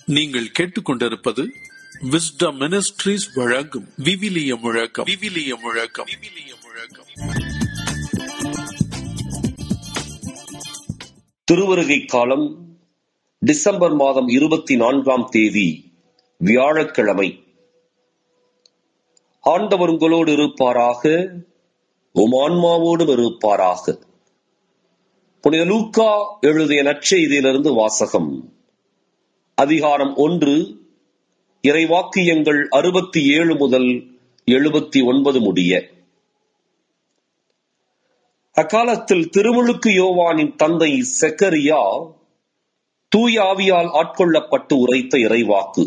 நீங்கள் கேட்டுக்கொண்டிருப்பது wisdom ministries வழங்கும் விவிலிய முழக்கம் விவிலிய முழக்கம் விவிலிய முழக்கம் திருவருகை காலம் டிசம்பர் மாதம் இருபத்தி நான்காம் தேதி வியாழக்கிழமை ஆண்டவர் உங்களோடு இருப்பாராக உம் ஆன்மாவோடும் இருப்பாராக புனித லூக்கா எழுதிய நற்செய்தியிலிருந்து வாசகம் அதிகாரம் ஒன்று இறைவாக்கியங்கள் அறுபத்தி ஏழு முதல் எழுபத்தி ஒன்பது முடிய அக்காலத்தில் திருமுழுக்கு யோவானின் தந்தை செக்கரியா தூய ஆவியால் ஆட்கொள்ளப்பட்டு உரைத்த இறைவாக்கு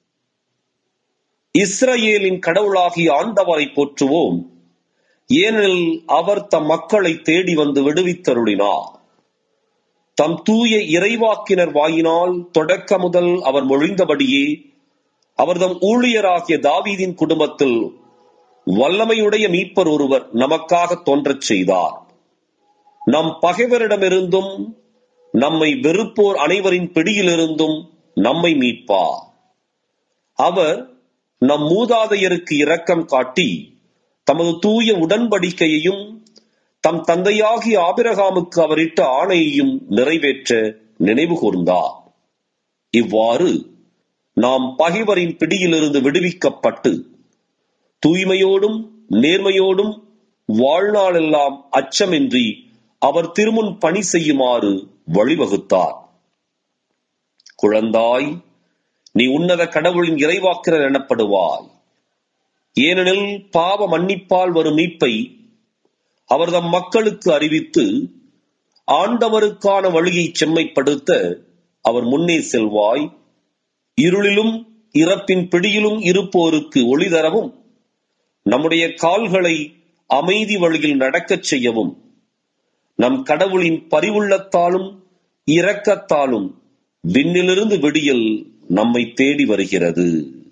இஸ்ரவேலின் கடவுளாகிய ஆண்டவரை போற்றுவோம் ஏனெனில் அவர் தம் மக்களை தேடி வந்து விடுவித்தருளினார் தம் தூய இறைவாக்கினர் வாயினால் தொடக்க முதல் அவர் மொழிந்தபடியே அவர் தம் ஊழியராகிய தாவீதின் குடும்பத்தில் வல்லமையுடைய மீட்பர் ஒருவர் நமக்காக தோன்றச் செய்தார் நம் பகைவரிடமிருந்தும் நம்மை வெறுப்போர் அனைவரின் பிடியிலிருந்தும் நம்மை மீட்பார் அவர் நம் மூதாதையருக்கு இரக்கம் காட்டி தமது தூய உடன்படிக்கையையும் தம் தந்தையாகிய ஆபிரகாமுக்கு அவர் இட்ட ஆணையையும் நிறைவேற்ற நினைவு கூர்ந்தார் இவ்வாறு நாம் பகைவரின் பிடியிலிருந்து விடுவிக்கப்பட்டு தூய்மையோடும் நேர்மையோடும் வாழ்நாளெல்லாம் அச்சமின்றி அவர் திருமுன் பணி செய்யுமாறு வழிவகுத்தார் குழந்தாய் நீ உன்னத கடவுளின் இறைவாக்கினர் எனப்படுவாய் ஏனெனில் பாவ மன்னிப்பால் வரும் மீட்பை அவர் தம் மக்களுக்கு அறிவித்து ஆண்டவருக்கான வழியை செம்மைப்படுத்த அவர் முன்னே செல்வாய் இருளிலும் இறப்பின் பிடியிலும் இருப்போருக்கு ஒளி தரவும் நம்முடைய கால்களை அமைதி வழியில் நடக்கச் செய்யவும் நம் கடவுளின் பரிவுள்ளத்தாலும் இரக்கத்தாலும் விண்ணிலிருந்து விடியல் நம்மை தேடி வருகிறது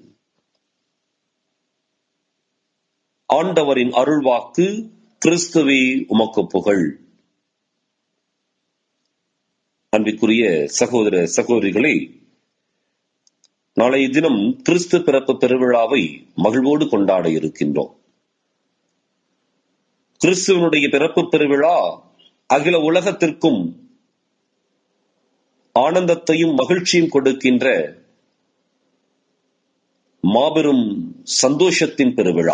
ஆண்டவரின் அருள்வாக்கு கிறிஸ்துவே உமக்கு புகழ் அன்பிற்குரிய சகோதர சகோதரிகளே நாளைய தினம் கிறிஸ்து பிறப்பு பெருவிழாவை மகிழ்வோடு கொண்டாட இருக்கின்றோம் கிறிஸ்துவனுடைய பிறப்பு பெருவிழா அகில உலகத்திற்கும் ஆனந்தத்தையும் மகிழ்ச்சியும் கொடுக்கின்ற மாபெரும் சந்தோஷத்தின் பெருவிழா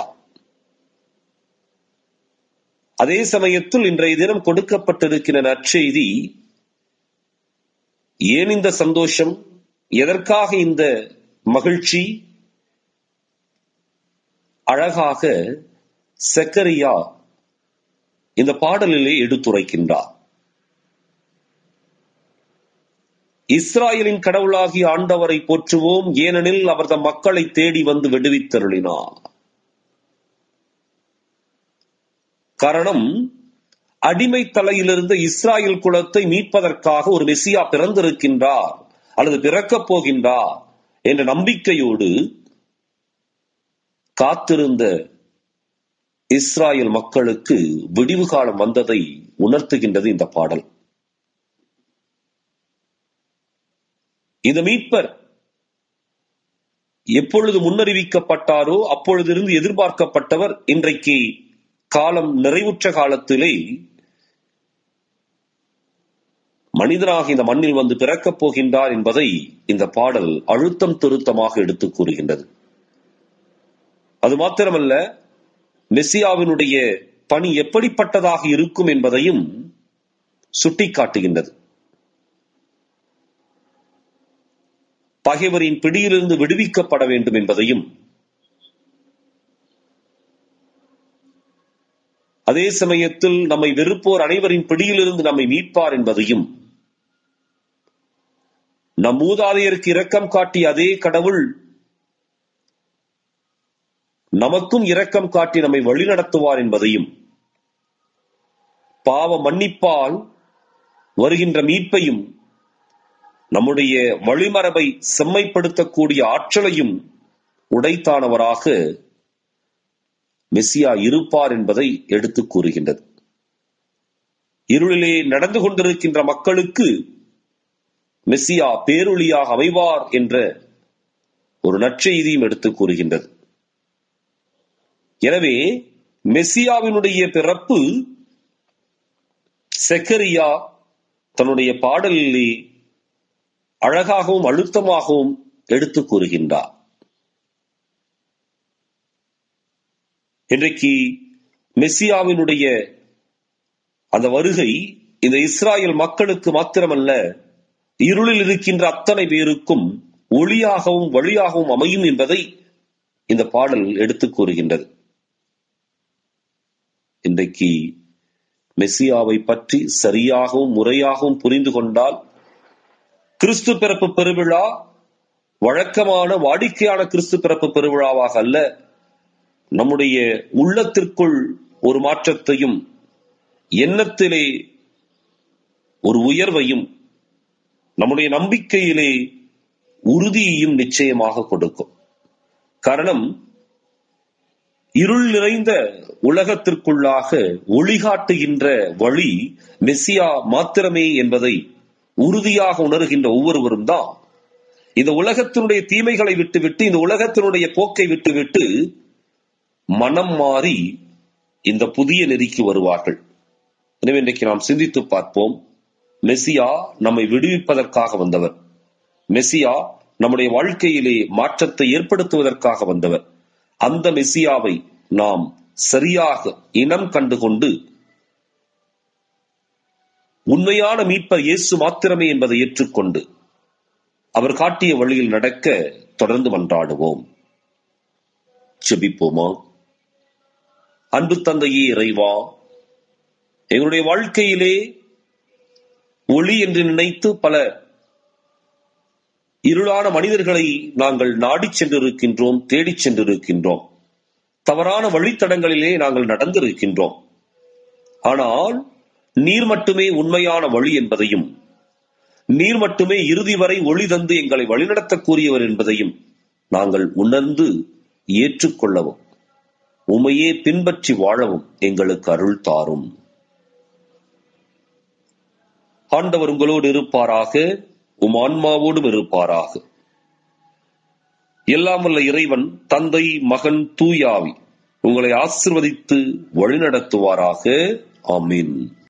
அதே சமயத்தில் இன்றைய தினம் கொடுக்கப்பட்டிருக்கிற நற்செய்தி ஏன் இந்த சந்தோஷம் எதற்காக இந்த மகிழ்ச்சி அழகாக செக்கரியா இந்த பாடலிலே எடுத்துரைக்கின்றார் இஸ்ராயலின் கடவுளாகிய ஆண்டவரை போற்றுவோம் ஏனெனில் அவர் தம் மக்களை தேடி வந்து விடுவித்தருளினார் காரணம் அடிமை தலையிலிருந்து இஸ்ராயல் குலத்தை மீட்பதற்காக ஒரு மெசியா பிறந்திருக்கின்றார் அல்லது பிறக்கப் போகின்றார் என்ற நம்பிக்கையோடு காத்திருந்த இஸ்ராயல் மக்களுக்கு விடிவு காலம் வந்ததை உணர்த்துகின்றது இந்த பாடல் இந்த மீட்பர் எப்பொழுது முன்னறிவிக்கப்பட்டாரோ அப்பொழுதிருந்து எதிர்பார்க்கப்பட்டவர் இன்றைக்கு காலம் நிறைவுற்ற காலத்திலே மனிதனாக இந்த மண்ணில் வந்து பிறக்கப் போகின்றார் என்பதை இந்த பாடல் அழுத்தம் திருத்தமாக எடுத்துக் கூறுகின்றது அது மாத்திரமல்ல மெஸ்ஸியாவினுடைய பணி எப்படிப்பட்டதாக இருக்கும் என்பதையும் சுட்டிக்காட்டுகின்றது பகைவரின் பிடியிலிருந்து விடுவிக்கப்பட வேண்டும் என்பதையும் அதே சமயத்தில் நம்மை வெறுப்போர் அனைவரின் பிடியிலிருந்து நம்மை மீட்பார் என்பதையும் நம் மூதாதையருக்கு இரக்கம் காட்டிய அதே கடவுள் நமக்கும் இரக்கம் காட்டி நம்மை வழிநடத்துவார் என்பதையும் பாவ மன்னிப்பால் வருகின்ற மீட்பையும் நம்முடைய வழிமரபை செம்மைப்படுத்தக்கூடிய ஆற்றலையும் உடைத்தானவராக மெஸ்ஸியா இருப்பார் என்பதை எடுத்துக் கூறுகின்றது இருளிலே நடந்து கொண்டிருக்கின்ற மக்களுக்கு மெஸ்ஸியா பேரொளியாக அமைவார் என்ற ஒரு நற்செய்தியும் எடுத்து கூறுகின்றது எனவே மெஸ்ஸியாவினுடைய பிறப்பு செக்கரியா தன்னுடைய பாடலிலே அழகாகவும் அழுத்தமாகவும் எடுத்து கூறுகின்றார் இன்றைக்கு மெஸ்ஸியாவினுடைய அந்த வருகை இந்த இஸ்ராயல் மக்களுக்கு மாத்திரமல்ல இருளில் இருக்கின்ற அத்தனை பேருக்கும் ஒளியாகவும் வழியாகவும் அமையும் என்பதை இந்த பாடல் எடுத்து கூறுகின்றது இன்றைக்கு மெஸ்ஸியாவை பற்றி சரியாகவும் முறையாகவும் புரிந்து கொண்டால் கிறிஸ்து பிறப்பு பெருவிழா வழக்கமான வாடிக்கையான கிறிஸ்து பிறப்பு பெருவிழாவாக அல்ல நம்முடைய உள்ளத்திற்குள் ஒரு மாற்றத்தையும் எண்ணத்திலே ஒரு உயர்வையும் நம்முடைய நம்பிக்கையிலே உறுதியையும் நிச்சயமாக கொடுக்கும் காரணம் இருள் நிறைந்த உலகத்திற்குள்ளாக ஒளிகாட்டுகின்ற வழி மெஸ்ஸியா மாத்திரமே என்பதை உறுதியாக உணர்கின்ற ஒவ்வொருவரும் தான் இந்த உலகத்தினுடைய தீமைகளை விட்டுவிட்டு இந்த உலகத்தினுடைய போக்கை விட்டுவிட்டு மனம் மாறி இந்த புதிய நெறிக்கு வருவார்கள் எனவே இன்றைக்கு நாம் சிந்தித்து பார்ப்போம் மெஸ்ஸியா நம்மை விடுவிப்பதற்காக வந்தவர் மெஸ்ஸியா நம்முடைய வாழ்க்கையிலே மாற்றத்தை ஏற்படுத்துவதற்காக வந்தவர் அந்த மெஸ்ஸியாவை நாம் சரியாக இனம் கண்டுகொண்டு உண்மையான மீட்பர் இயேசு மாத்திரமே என்பதை ஏற்றுக்கொண்டு அவர் காட்டிய வழியில் நடக்க தொடர்ந்து மன்றாடுவோம் செபிப்போமா அன்பு தந்தையே இறைவா எங்களுடைய வாழ்க்கையிலே ஒளி என்று நினைத்து பல இருளான மனிதர்களை நாங்கள் நாடிச் சென்றிருக்கின்றோம் தேடிச் சென்றிருக்கின்றோம் தவறான வழித்தடங்களிலே நாங்கள் நடந்திருக்கின்றோம் ஆனால் நீர் மட்டுமே உண்மையான வழி என்பதையும் நீர் மட்டுமே இறுதி வரை ஒளி தந்து எங்களை வழிநடத்தக்கூடியவர் என்பதையும் நாங்கள் உணர்ந்து ஏற்றுக்கொள்ளவும் உமையே பின்பற்றி வாழவும் எங்களுக்கு அருள் தாரும் ஆண்டவர் உங்களோடு இருப்பாராக உம் ஆன்மாவோடும் இருப்பாராக எல்லாம் வல்ல இறைவன் தந்தை மகன் தூயாவி உங்களை ஆசிர்வதித்து வழிநடத்துவாராக ஆமீன்